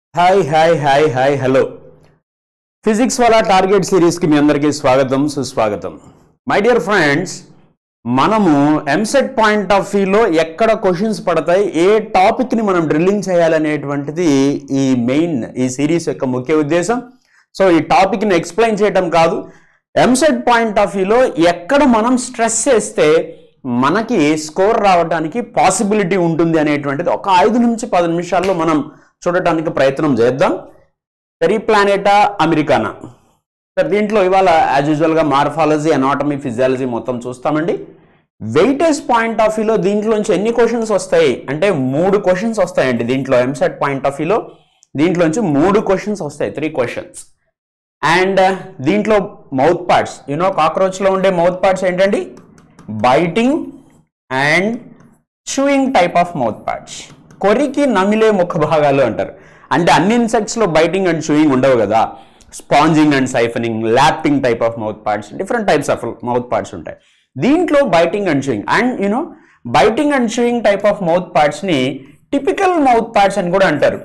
hi hi hi hi hello physics వాళ్ళ target సిరీస్కి మీ అందరికీ స్వాగతం సుస్వాగతం మై డియర్ ఫ్రెండ్స్ మనము ఎంసెట్ పాయింట్ ఆఫ్ వ్యూలో ఎక్కడ క్వశ్చన్స్ పడతాయి ఏ టాపిక్ని మనం డ్రిల్లింగ్ చేయాలనేటువంటిది ఈ మెయిన్ ఈ సిరీస్ యొక్క ముఖ్య ఉద్దేశం సో ఈ టాపిక్ని ఎక్స్ప్లెయిన్ చేయటం కాదు ఎంసెట్ పాయింట్ ఆఫ్ వ్యూలో ఎక్కడ మనం స్ట్రెస్ చేస్తే మనకి స్కోర్ రావడానికి పాసిబిలిటీ ఉంటుంది అనేటువంటిది ఒక ఐదు నుంచి పది నిమిషాల్లో మనం చూడటానికి ప్రయత్నం చేద్దాం పెరిప్లానేటా అమెరికానా సార్ దీంట్లో ఇవాళ యాజ్ యూజువల్గా మార్ఫాలజీ అనాటమీ ఫిజియాలజీ మొత్తం చూస్తామండి వెయిటేజ్ పాయింట్ ఆఫ్ వ్యూలో దీంట్లోంచి ఎన్ని క్వశ్చన్స్ వస్తాయి అంటే మూడు క్వశ్చన్స్ వస్తాయండి దీంట్లో ఎంసెట్ పాయింట్ ఆఫ్ వ్యూలో దీంట్లోంచి మూడు క్వశ్చన్స్ వస్తాయి త్రీ క్వశ్చన్స్ అండ్ దీంట్లో మౌత్ పార్ట్స్ యూనో కాక్రోచ్లో ఉండే మౌత్ పార్ట్స్ ఏంటండి biting and chewing type of mouth parts కొరికి నమిలే ముఖ భాగాలు అంటారు అంటే అన్ని ఇన్సెక్ట్స్లో బైటింగ్ అండ్ చూయింగ్ ఉండవు కదా sponging and siphoning lapping type of mouth parts different types of mouth parts ఉంటాయి దీంట్లో biting and chewing and you know biting and chewing type of mouth పార్ట్స్ని టిపికల్ మౌత్ పార్ట్స్ అని కూడా అంటారు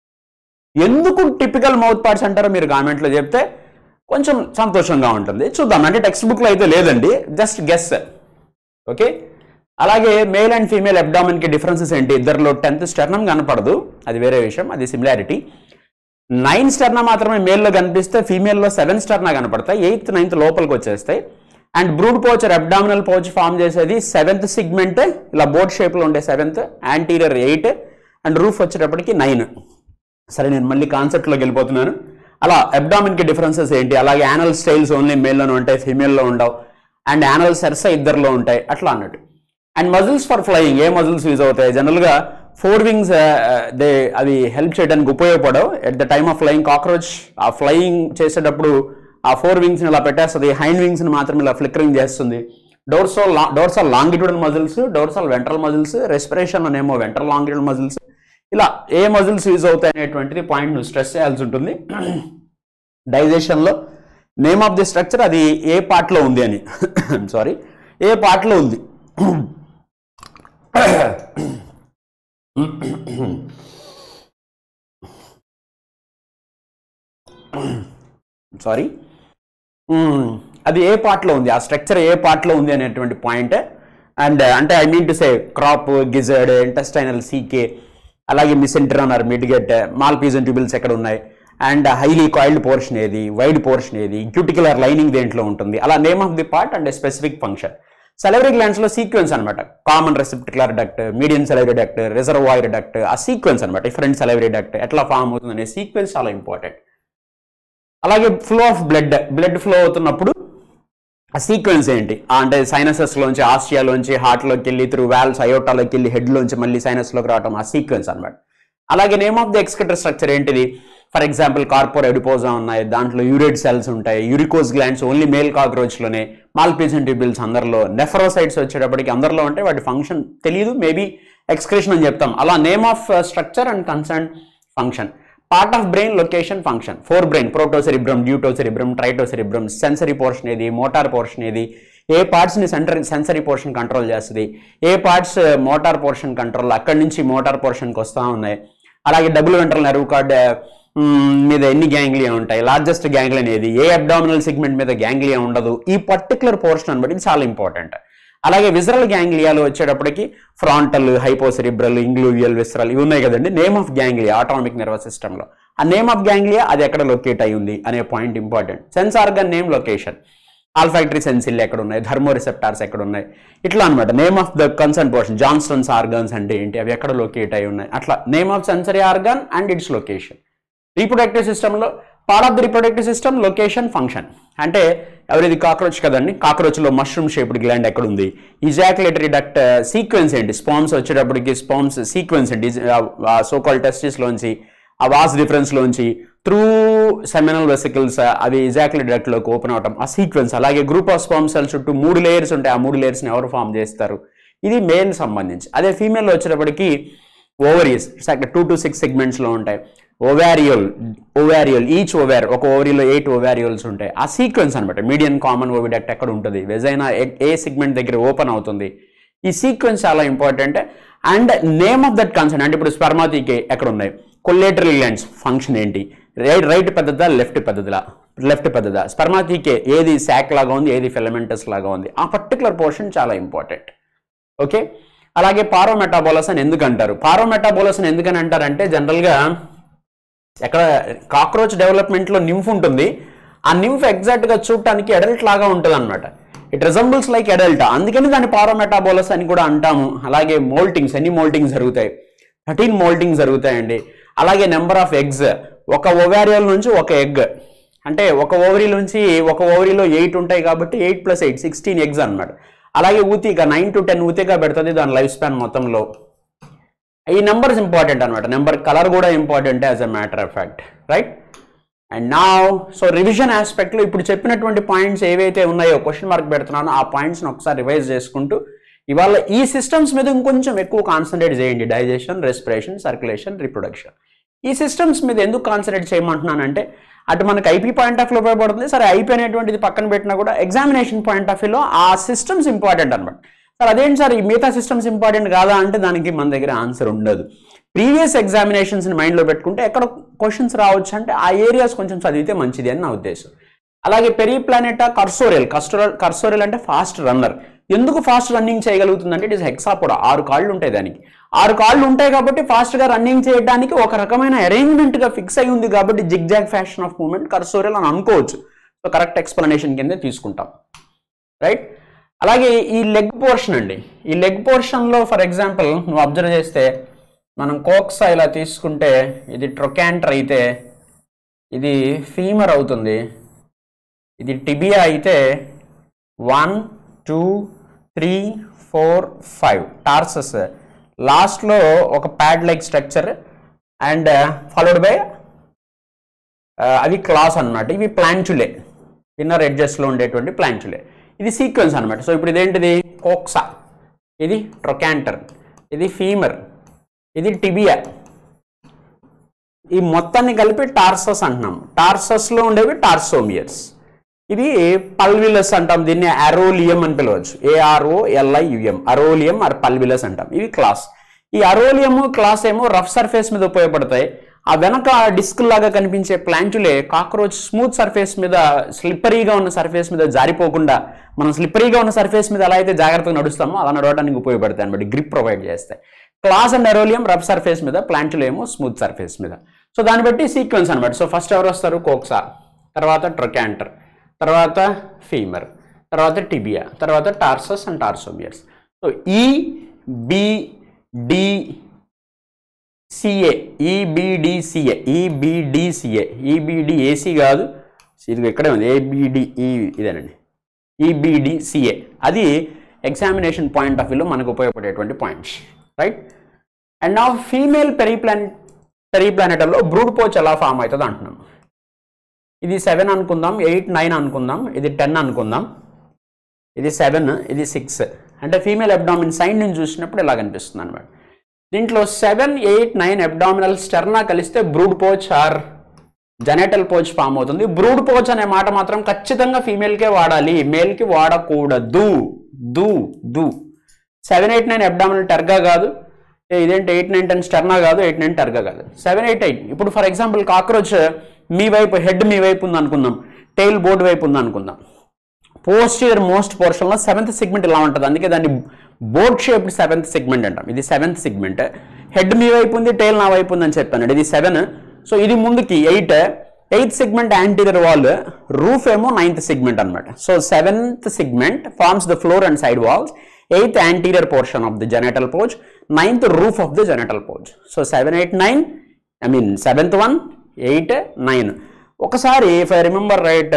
ఎందుకు టిపికల్ మౌత్ పార్ట్స్ అంటారో మీరు కామెంట్లో చెప్తే కొంచెం సంతోషంగా ఉంటుంది చూద్దాం అంటే టెక్స్ట్ బుక్లో అయితే లేదండి జస్ట్ గెస్ ఓకే అలాగే మేల్ అండ్ ఫీమేల్ అబ్డామిన్కి డిఫరెన్సెస్ ఏంటి ఇద్దరిలో టెన్త్ స్టెర్నం కనపడదు అది వేరే విషయం అది సిమిలారిటీ నైన్ స్టెర్నా మాత్రమే మేల్లో కనిపిస్తే ఫీమేల్లో సెవెన్ స్టెర్నా కనపడతాయి ఎయిత్ నైన్త్ లోపలికి వచ్చేస్తాయి and brood pouch or abdominal pouch form చేసేది సెవెంత్ సిగ్మెంట్ ఇలా బోట్ షేప్లో ఉండే seventh anterior eight and roof వచ్చేటప్పటికి నైన్ సరే నేను మళ్ళీ కాన్సెప్ట్లోకి వెళ్ళిపోతున్నాను అలా అబ్డామిన్కి డిఫరెన్సెస్ ఏంటి అలాగే యానల్ స్టైల్స్ ఓన్లీ మేల్లోనే ఉంటాయి ఫీమేల్లో ఉండవు అండ్ యానల్ సెర్స ఇద్దరిలో ఉంటాయి అట్లా అన్నట్టు అండ్ మజిల్స్ ఫర్ ఫ్లయింగ్ ఏ మజిల్స్ యూజ్ అవుతాయి జనరల్గా ఫోర్ వింగ్స్ దే అవి హెల్ప్ చేయడానికి ఉపయోగపడవు at the time of flying cockroach ఆ ఫ్లయింగ్ చేసేటప్పుడు ఆ ఫోర్ వింగ్స్ని ఇలా పెట్టేస్తుంది హైండ్ వింగ్స్ని మాత్రం ఇలా ఫ్లిక్కరింగ్ చేస్తుంది dorsal dorsal longitudinal muscles dorsal ventral muscles respiration అనేమో వెంట్రల్ లాంగిట్యూడల్ మజిల్స్ ఇలా ఏ మజిల్స్ యూజ్ అవుతాయి అనేటువంటిది పాయింట్ నువ్వు స్ట్రెస్ చేయాల్సి ఉంటుంది డైజెషన్లో నేమ్ ఆఫ్ ది స్ట్రక్చర్ అది ఏ పార్ట్లో ఉంది అని సారీ ఏ పార్ట్లో ఉంది సారీ అది ఏ పార్ట్లో ఉంది ఆ స్ట్రక్చర్ ఏ పార్ట్లో ఉంది అనేటువంటి పాయింట్ అండ్ అంటే I mean to say crop gizzard intestinal caeca అలాగే mesenteron or midgut Malpighian tubules ఎక్కడ ఉన్నాయి అండ్ హైలీ కాయిల్డ్ పోర్షన్ ఏది వైడ్ పోర్షన్ ఏది క్యూటికులర్ లైనింగ్ దేంట్లో ఉంటుంది అలా name of the part and specific function salivary గ్లాండ్స్లో సీక్వెన్స్ అనమాట common receptacular duct medium salivary duct reservoir duct ఆ సీక్వెన్స్ అనమాట డిఫరెంట్ సెలవరీ డక్ట్ ఎట్లా ఫామ్ అవుతుంది అనే సీక్వెన్స్ చాలా ఇంపార్టెంట్ అలాగే flow of blood blood flow అవుతున్నప్పుడు ఆ సీక్వెన్స్ ఏంటి ఆ అంటే సైనసెస్లోంచి ఆస్ట్రియాలోంచి హార్ట్లోకి వెళ్ళి త్రూ వాల్స్ అయోటాలోకి వెళ్ళి హెడ్లోంచి మళ్ళీ సైనస్లోకి రావడం ఆ సీక్వెన్స్ అనమాట అలాగే name of the excretory structure ఏంటిది ఫర్ ఎగ్జాంపుల్ కార్పోర్ ఎడిపోజా ఉన్నాయి దాంట్లో యూరిడ్ సెల్స్ ఉంటాయి యూరికోస్ గ్లాండ్స్ ఓన్లీ మేల్ కాక్రోచ్లోనే మాల్పీజన్ ట్యూబిల్స్ అందరిలో నెఫరోసైట్స్ వచ్చేటప్పటికి అందరిలో ఉంటే వాటి ఫంక్షన్ తెలియదు మేబీ ఎక్స్క్రేషన్ అని చెప్తాం అలా name of structure and concern function part of brain location function fore brain protocerebrum deutocerebrum tritocerebrum sensory portion ఏది మోటార్ పోర్షన్ ఏది ఏ పార్ట్స్ని సెంటర్ సెన్సరీ పోర్షన్ కంట్రోల్ చేస్తుంది ఏ పార్ట్స్ మోటార్ పోర్షన్ కంట్రోల్ అక్కడి నుంచి మోటార్ పోర్షన్కి వస్తూ ఉన్నాయి అలాగే డబుల్ వెంట్రల్ నెర్వ్ కార్డ్ మీద ఎన్ని గ్యాంగ్లియా ఉంటాయి లార్జెస్ట్ గ్యాంగ్లియన్ ఏది ఏ అబ్డామినల్ సెగ్మెంట్ మీద గ్యాంగ్లియా ఉండదు ఈ పర్టికులర్ పోర్షన్ అనబట్టి ఇది చాలా ఇంపార్టెంట్ అలాగే విజరల్ గ్యాంగ్లియాలు వచ్చేటప్పటికి ఫ్రాంటల్ హైపోసెరిబ్రల్ ఇంగ్లూవియల్ విసరల్ ఇవి ఉన్నాయి కదండి name of ganglia autonomic nervous సిస్టంలో ఆ నేమ్ ఆఫ్ గ్యాంగ్లియా అది ఎక్కడ లొకేట్ అయి ఉంది అనే point important sense organ name location olfactory sensilla ఎక్కడ ఉన్నాయి థర్మో రిసెప్టార్స్ ఎక్కడ ఉన్నాయి ఇట్లా అనమాట name of the concern portion Johnston's organs అంటే ఏంటి అవి ఎక్కడ లొకేట్ అయి ఉన్నాయి అట్లా name of sensory organ and its location reproductive సిస్టంలో part of the reproductive system location function అంటే ఎవరిది కాక్రోచ్ కదండి కాక్రోచ్లో మష్రూమ్ షేప్డ్ గ్లాండ్ ఎక్కడ ఉంది ఇజాక్యులేటరీ డక్ట్ సీక్వెన్స్ ఏంటి స్పామ్స్ వచ్చేటప్పటికి స్పామ్స్ సీక్వెన్స్ ఏంటి సోకాల్ టెస్టిస్లోంచి ఆ వాస్ డిఫరెన్స్లోంచి త్రూ సెమినల్ వెసికల్స్ అవి ఇజాక్యులేటరీ డక్ట్లోకి ఓపెన్ అవటం ఆ సీక్వెన్స్ అలాగే గ్రూప్ ఆఫ్ స్పామ్ సెల్స్ చుట్టూ మూడు లేయర్స్ ఉంటాయి ఆ మూడు లేయర్స్ని ఎవరు ఫామ్ చేస్తారు ఇది మేల్ సంబంధించి అదే ఫీమేల్లో వచ్చేటప్పటికి ఓవరీస్ టూ టు సిక్స్ సెగ్మెంట్స్లో ఉంటాయి ఓవారియల్ ఓవారియల్ ఈచ్ ఓవార్ ఒక ఓవరీలో ఎయిట్ ఓవారియల్స్ ఉంటాయి ఆ సీక్వెన్స్ అనమాట మీడియం కామన్ ఓవిడక్ట్ ఎక్కడ ఉంటుంది వెజైనా ఏ సెగ్మెంట్ దగ్గర ఓపెన్ అవుతుంది ఈ సీక్వెన్స్ చాలా important and name of that concern అంటే ఇప్పుడు స్పర్మాతీకి ఎక్కడ ఉన్నాయి కొల్లేటరల్ గ్లాండ్స్ ఫంక్షన్ ఏంటి రైట్ రైట్ పద్ధత లెఫ్ట్ పద్ధతిలా లెఫ్ట్ పద్ధత స్పర్మాతీకే ఏది శాక్ లాగా ఉంది ఏది ఫిలమెంటస్ లాగా ఉంది ఆ పర్టికులర్ పోర్షన్ చాలా ఇంపార్టెంట్ ఓకే అలాగే పారోమెటాబోలస్ అని ఎందుకు అంటారు పారోమెటాబోలస్ అని ఎందుకని అంటారంటే జనరల్గా ఎక్కడ కాక్రోచ్ డెవలప్మెంట్లో నింఫ్ ఉంటుంది ఆ నింఫ్ ఎగ్జాక్ట్గా చూడటానికి అడల్ట్ లాగా ఉంటుంది అనమాట ఇట్ రిజంబుల్స్ లైక్ అడల్ట్ అందుకని దాన్ని పారోమెటాబోలస్ అని కూడా అంటాము అలాగే మోల్టింగ్స్ ఎన్ని మోల్టింగ్స్ జరుగుతాయి థర్టీన్ మోల్టింగ్స్ జరుగుతాయండి అలాగే నెంబర్ ఆఫ్ ఎగ్స్ ఒక ఓవారియల్ నుంచి ఒక ఎగ్ అంటే ఒక ఓవరీ నుంచి ఒక ఓవరీలో ఎయిట్ ఉంటాయి కాబట్టి eight plus eight sixteen eggs అన్నమాట అలాగే ఊతిగా నైన్ టు టెన్ ఊతిగా పెడుతుంది దాని లైఫ్ స్పాన్ మొత్తంలో ఈ నెంబర్స్ ఇంపార్టెంట్ అనమాట నెంబర్ కలర్ కూడా important as a matter of fact right and నా సో రివిజన్ ఆస్పెక్ట్లో ఇప్పుడు చెప్పినటువంటి పాయింట్స్ ఏవైతే ఉన్నాయో క్వశ్చన్ మార్క్ పెడుతున్నానో ఆ పాయింట్స్ని ఒకసారి రివైజ్ చేసుకుంటూ ఇవాళ ఈ సిస్టమ్స్ మీద ఇంకొంచెం ఎక్కువ కాన్సన్ట్రేట్ చేయండి డైజెషన్ రెస్పిరేషన్ సర్క్యులేషన్ రిప్రొడక్షన్ ఈ సిస్టమ్స్ మీద ఎందుకు కాన్సన్ట్రేట్ చేయమంటున్నానంటే అటు మనకి ఐపీ పాయింట్ ఆఫ్ వ్యూ ఉపయోగపడుతుంది సరే ఐపీ అనేటువంటిది పక్కన పెట్టినా కూడా ఎగ్జామినేషన్ పాయింట్ ఆఫ్ వ్యూలో ఆ సిస్టమ్స్ ఇంపార్టెంట్ అనమాట సార్ అదేంటి సార్ ఈ మిగతా సిస్టమ్స్ ఇంపార్టెంట్ కాదా అంటే దానికి మన దగ్గర ఆన్సర్ ఉండదు ప్రీవియస్ ఎగ్జామినేషన్స్ని మైండ్లో పెట్టుకుంటే ఎక్కడ క్వశ్చన్స్ రావచ్చు అంటే ఆ ఏరియాస్ కొంచెం చదివితే మంచిది అని నా ఉద్దేశం అలాగే పెరీ ప్లానెటా కర్సోరియల్ కస్టోరల్ కర్సోరియల్ అంటే ఫాస్ట్ రన్నర్ ఎందుకు ఫాస్ట్ రన్నింగ్ చేయగలుగుతుందంటే ఇట్ ఇస్ హెక్సాపోడా ఆరు కాళ్ళు ఉంటాయి దానికి ఆరు కాళ్ళు ఉంటాయి కాబట్టి ఫాస్ట్గా రన్నింగ్ చేయడానికి ఒక రకమైన అరేంజ్మెంట్గా ఫిక్స్ అయి ఉంది కాబట్టి zigzag fashion of movement cursorial అని అనుకోవచ్చు సో కరెక్ట్ ఎక్స్ప్లెనేషన్ కింద తీసుకుంటాం రైట్ అలాగే ఈ లెగ్ పోర్షన్ అండి ఈ లెగ్ పోర్షన్లో ఫర్ ఎగ్జాంపుల్ నువ్వు అబ్జర్వ్ చేస్తే మనం కోక్సా ఇలా తీసుకుంటే ఇది ట్రొకాంటర్ అయితే ఇది ఫీమర్ అవుతుంది ఇది టిబియా అయితే one two three four five tarsus లాస్ట్లో ఒక pad like structure and followed by అవి క్లాస్ అన్నమాట ఇవి ప్లాంచులే ఇన్నర్ ఎడ్జెస్లో ఉండేటువంటి ప్లాంచులే ఇది సీక్వెన్స్ అన్నమాట సో ఇప్పుడు ఇదేంటిది కోక్సా ఇది ట్రొకాంటర్ ఇది ఫీమర్ ఇది టిబియా ఈ మొత్తాన్ని కలిపి టార్సస్ అంటున్నాం టార్సస్లో ఉండేవి టార్సోమియర్స్ ఇది పల్విలస్ అంటాం దీన్ని అరోలియం అని పిలవచ్చు ఏఆర్ఓ ఎల్ఐయుఎం అరోలియం ఆర్ పల్విలస్ అంటాం ఇవి క్లాస్ ఈ అరోలియం క్లాస్ ఏమో రఫ్ సర్ఫేస్ మీద ఉపయోగపడతాయి ఆ వెనక డిస్క్ లాగా కనిపించే ప్లాంచులే కాక్రోచ్ స్మూత్ సర్ఫేస్ మీద స్లిప్పరీగా ఉన్న సర్ఫేస్ మీద జారిపోకుండా మనం స్లిప్పరీగా ఉన్న సర్ఫేస్ మీద ఎలా అయితే జాగ్రత్తగా నడుస్తామో అలా నడవడానికి ఉపయోగపడతాయి అనమాట గ్రిప్ ప్రొవైడ్ చేస్తాయి claws and arolium rough surface మీద ప్లాంచులు ఏమో స్మూత్ సర్ఫేస్ మీద సో దాన్ని బట్టి సీక్వెన్స్ అనమాట సో ఫస్ట్ ఎవరు వస్తారు కోక్సా తర్వాత ట్రొకాంటర్ తర్వాత ఫీమర్ తర్వాత టిబియా తర్వాత tarsus and tarsomeres so E B D C A E B D C A E B D C A E B D A C కాదు ఇది ఇక్కడే ఉంది ఏబిడిఈ ఇదేనండి ఈబిడిసిఏ అది ఎగ్జామినేషన్ పాయింట్ ఆఫ్ వ్యూలో మనకు ఉపయోగపడేటువంటి పాయింట్స్ రైట్ అండ్ నా ఫీమేల్ పెరీప్లాన్ పెరీప్లానెటల్లో బ్రూడ్ పోచ్ ఎలా ఫామ్ అవుతుంది అంటున్నాం ఇది సెవెన్ అనుకుందాం ఎయిట్ నైన్ అనుకుందాం ఇది టెన్ అనుకుందాం ఇది సెవెన్ ఇది సిక్స్ అంటే ఫీమేల్ అబ్డామిన్ సైడ్ నుంచి చూసినప్పుడు ఇలా కనిపిస్తుంది అనమాట దీంట్లో seven eight nine abdominal sterna కలిస్తే brood pouch or genital pouch form అవుతుంది బ్రూడ్ పోచ్ అనే మాట మాత్రం ఖచ్చితంగా ఫీమేల్కే వాడాలి మేల్కి వాడకూడదు దు దు seven eight nine abdominal terga కాదు ఏ ఇదేంటి ఎయిట్ నైన్ టెన్ స్టెర్నా కాదు ఎయిట్ నైన్ టెర్గా కాదు సెవెన్ ఎయిట్ ఎయిట్ ఇప్పుడు ఫర్ ఎగ్జాంపుల్ కాక్రోచ్ మీ వైపు హెడ్ మీ వైపు ఉంది అనుకుందాం టైల్ బోర్డ్ వైపు ఉంది అనుకుందాం పోస్టియర్ మోస్ట్ పోర్షన్లో సెవెంత్ సెగ్మెంట్ ఇలా ఉంటుంది అందుకే దాన్ని బోర్డ్ షేప్డ్ సెవెంత్ సెగ్మెంట్ అంటాం ఇది సెవెంత్ సెగ్మెంట్ హెడ్ మీ వైపు ఉంది టైల్ నా వైపు ఉంది అని చెప్పాను ఇది సెవెన్ సో ఇది ముందుకి eight eighth segment anterior wall roof ఏమో నైన్త్ సెగ్మెంట్ అనమాట so seventh segment forms the floor and side walls eighth anterior portion of the genital pouch ninth roof of the genital pouch so seven eight nine I mean seventh one eight nine ఒకసారి if I remember right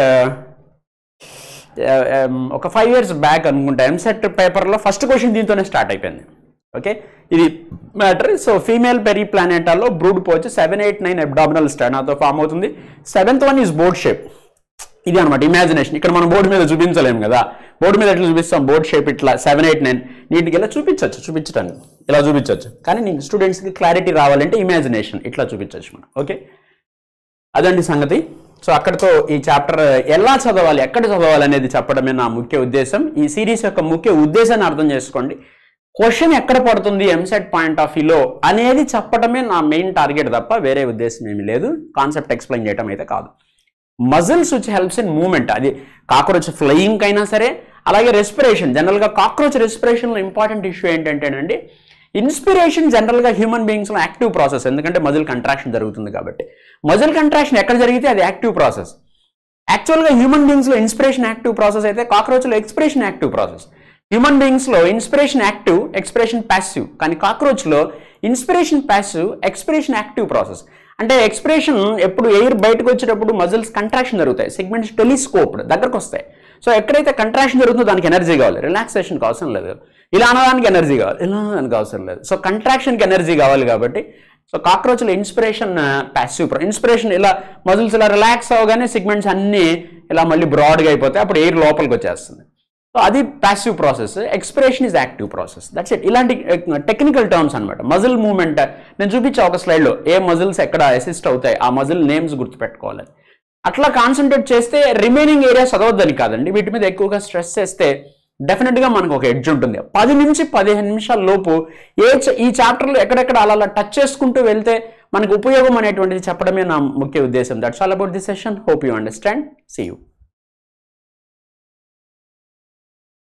ఒక five years back అనుకుంటా ఎంసెట్ పేపర్లో first question దీంతోనే start అయిపోయింది okay ఇది matter so female పెరీ ప్లానెటాలో brood pouch seven eight nine abdominal స్టానాతో form అవుతుంది seventh one is board shape ఇది అనమాట ఇమాజినేషన్ ఇక్కడ మనం బోర్డు మీద చూపించలేము కదా బోర్డు మీద ఎట్లా చూపిస్తాం బోర్డ్ షేప్ ఇట్లా సెవెన్ ఎయిట్ నైన్ నీటికి ఇలా చూపించవచ్చు చూపించడానికి ఇలా చూపించవచ్చు కానీ నీకు స్టూడెంట్స్కి క్లారిటీ రావాలంటే ఇమాజినేషన్ ఇట్లా చూపించవచ్చు మనం ఓకే అదండి సంగతి సో అక్కడితో ఈ చాప్టర్ ఎలా చదవాలి ఎక్కడ చదవాలి అనేది చెప్పడమే నా ముఖ్య ఉద్దేశం ఈ సిరీస్ యొక్క ముఖ్య ఉద్దేశాన్ని అర్థం చేసుకోండి క్వశ్చన్ ఎక్కడ పడుతుంది ఎంసెట్ పాయింట్ ఆఫ్ వ్యూలో అనేది చెప్పడమే నా మెయిన్ టార్గెట్ తప్ప వేరే ఉద్దేశం ఏమీ లేదు కాన్సెప్ట్ ఎక్స్ప్లెయిన్ చేయడం అయితే కాదు muscles which helps in movement అది కాక్రోచ్ ఫ్లయింగ్ అయినా సరే అలాగే రెస్పిరేషన్ జనరల్గా కాక్రోచ్ రెస్పిరేషన్లో ఇంపార్టెంట్ ఇష్యూ ఏంటంటేనండి ఇన్స్పిరేషన్ జనరల్గా హ్యూమన్ బీయింగ్స్లో యాక్టివ్ ప్రాసెస్ ఎందుకంటే మజిల్ కంట్రాక్షన్ జరుగుతుంది కాబట్టి మజిల్ కంట్రాక్షన్ ఎక్కడ జరిగితే అది యాక్టివ్ ప్రాసెస్ యాక్చువల్గా హ్యూమన్ బీయింగ్స్లో ఇన్స్పిరేషన్ యాక్టివ్ ప్రాసెస్ అయితే కాక్రోచ్లో ఎక్స్ప్రెషన్ యాక్టివ్ ప్రాసెస్ హ్యూమన్ బీయింగ్స్లో ఇన్స్పిరేషన్ యాక్టివ్ ఎక్స్ప్రెషన్ ప్యాసివ్ కానీ కాక్రోచ్లో inspiration passive expression active process అంటే ఎక్స్ప్రెషన్ ఎప్పుడు ఎయిర్ బయటకు వచ్చేటప్పుడు మజిల్స్ కంట్రాక్షన్ జరుగుతాయి సెగ్మెంట్స్ టెలిస్కోప్డ్ దగ్గరకు వస్తాయి సో ఎక్కడైతే కంట్రాక్షన్ జరుగుతుందో దానికి ఎనర్జీ కావాలి రిలాక్సేషన్కి అవసరం లేదు ఇలా అనడానికి ఎనర్జీ కావాలి ఇలా అనడానికి అవసరం లేదు సో కంట్రాక్షన్కి ఎనర్జీ కావాలి కాబట్టి సో కాక్రోచ్లో ఇన్స్పిరేషన్ ప్యాసివ్ ఇన్స్పిరేషన్ ఇలా మజిల్స్ ఇలా రిలాక్స్ అవగానే సిగ్మెంట్స్ అన్నీ ఇలా మళ్ళీ బ్రాడ్గా అయిపోతాయి అప్పుడు ఎయిర్ లోపలికి వచ్చేస్తుంది సో అది passive process expression is active process that's it ఇలాంటి టెక్నికల్ టర్మ్స్ అనమాట మజిల్ మూవ్మెంట్ నేను చూపించా ఒక స్లైడ్లో ఏ మజిల్స్ ఎక్కడ అసిస్ట్ అవుతాయి ఆ మజిల్ నేమ్స్ గుర్తుపెట్టుకోవాలి అట్లా కాన్సన్ట్రేట్ చేస్తే రిమైనింగ్ ఏరియా చదవద్దని కాదండి వీటి మీద ఎక్కువగా స్ట్రెస్ చేస్తే డెఫినెట్గా మనకు ఒక ఎడ్జ్ ఉంటుంది పది నుంచి పదిహేను నిమిషాల లోపు ఏ చ- ఈ చాప్టర్లో ఎక్కడెక్కడ అలా అలా టచ్ చేసుకుంటూ వెళ్తే మనకు ఉపయోగం అనేటువంటిది చెప్పడమే నా ముఖ్య ఉద్దేశం that's all about this session hope you understand see you